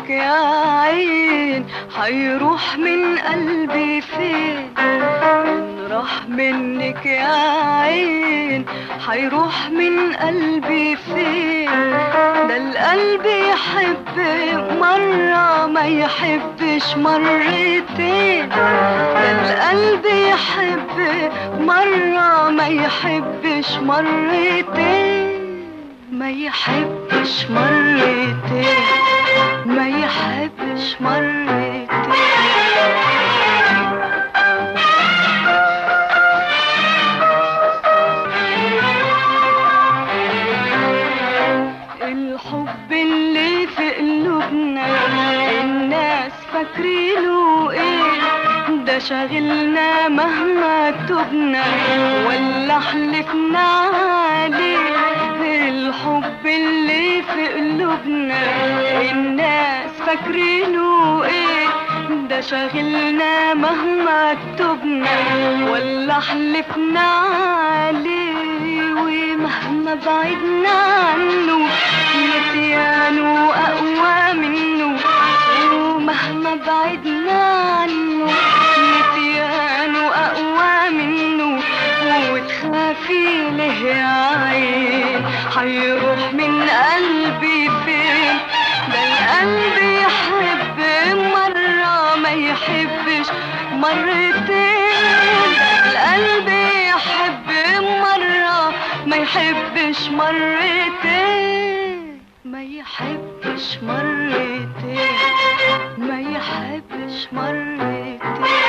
يا عين حيروح من قلبي فين إن راح منك يا عين حيروح من قلبي فين ده القلب يحب مرة ما يحبش مرتين ده القلب يحب مرة ما يحبش مرتين ما يحبش مرتين ما يحبش مرتين الحب اللي في قلوبنا الناس فاكرينه ايه ده شاغلنا مهما تبنا ولا حلفنا عليه الحب اللي في قلوبنا الناس فاكرينه ايه ده شاغلنا مهما كتبنا ولا حلفنا عليه ومهما بعدنا عنه نسيانه اقوى منه ومهما بعدنا عنه نسيانه اقوى منه وتخافي له يا عين حيروح من قلبي فين ده القلب يحب مرة ما يحبش مرتين ده القلب يحب مرة ما يحبش مرتين ما يحبش مرتين ما يحبش مرتين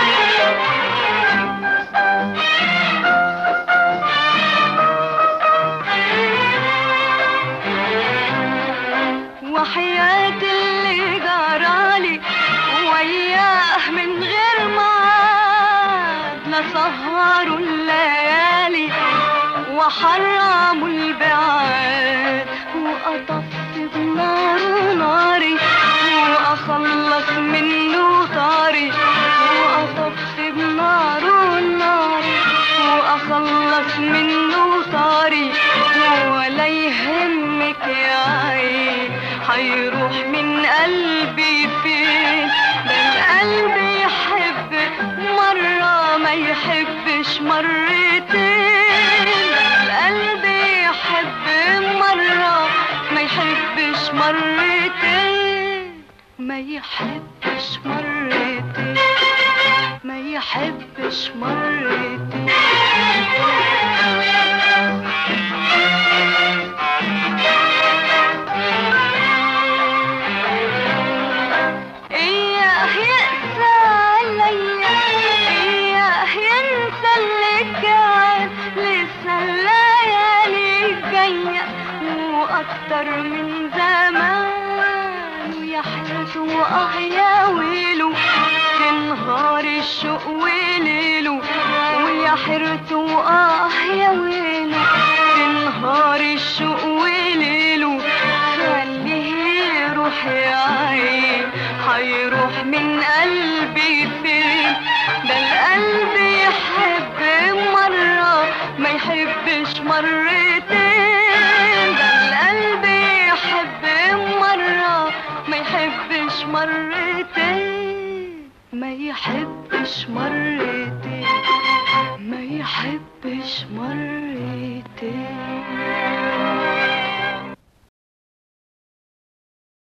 وحياة اللي جرالي وياه من غير ميعاد لسهروا الليالي وحرموا البعاد وأطفت بنار ناري وأخلص منه طاري وأطفت بنار ناري وأخلص منه طاري ولا يهمك يا عين حيروح من قلبي فين ده القلب يحب مرة ما يحبش مرتين ده القلب يحب مرة ما يحبش مرتين ما يحبش مرتين ما يحبش مرتين إياه يقسى عليا إياه ينسى اللي كان لسه الليالي جاية وأكتر من زمان ويحرس وآه يا ويله في نهار الشوق وليله ويحرس وآه يا ويله في نهار الشوق وليله خليه يروح يا عين حيروح من قلبي فين ده القلب يحب مرة ما يحبش مرتين ده القلب يحب مرة ما يحبش مرتين ما يحبش مرتين ما يحبش مرتين